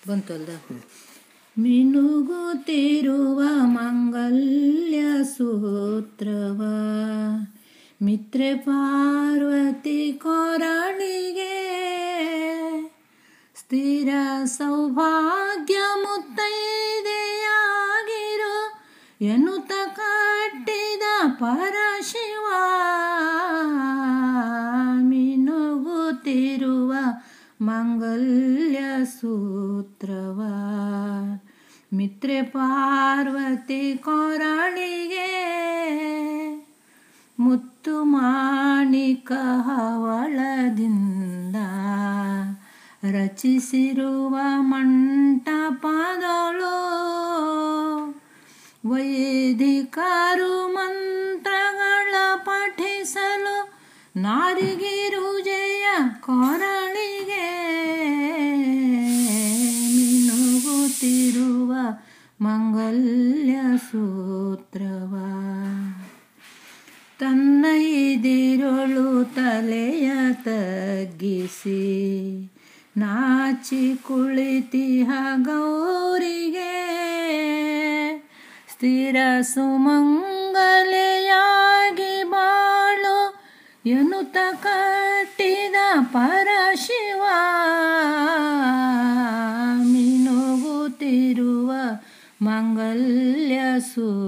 ಬಂತು ಅಲ್ದ ಮಿನುಗುತ್ತಿರುವ ಮಂಗಲ್ಯ ಸೂತ್ರವ ಮಿತ್ರೆ ಪಾರ್ವತಿ ಕೊರಳಿಗೆ ಸ್ಥಿರ ಸೌಭಾಗ್ಯ ಮುತ್ತೈದೆಯಾಗಿರೋ ಎನ್ನುತ್ತ ಕಟ್ಟಿದ ಪರಶಿವ ಮಿನುಗುತ್ತಿರುವ ಮಂಗಲ್ಯ ಸೂತ್ರವ ಮಿತ್ರೆ ಪಾರ್ವತಿ ಕೊರಳಿಗೆ ಮುತ್ತು ಮಾಣಿಕ ಹವಳದಿಂದ ರಚಿಸಿರುವ ಮಂಟಪದಳು ವೈದಿಕರು ಮಂತ್ರಗಳ ಪಠಿಸಲು ನಾರಿಗಿರುಜೆಯ ಕೊರಳಿಗೆ ಮಿನುಗುತ್ತಿರುವ ಮಂಗಲ್ಯ ಸೂತ್ರವ ತನ್ನ ಇದಿರೊಳು ತಲೆಯ ತಗ್ಗಿಸಿ ನಾಚಿ ಕುಳಿತಿಹ ಗೌರಿಗೆ ಸ್ಥಿರ ಸುಮಂಗಲೆಯಾಗಿ ಬಾಳು ಎನ್ನುತ್ತ ಕಟ್ಟಿದ ಪರಶಿವ ಮಿನುಗುತ್ತಿರುವ ಮಂಗಲ್ಯ ಸೂ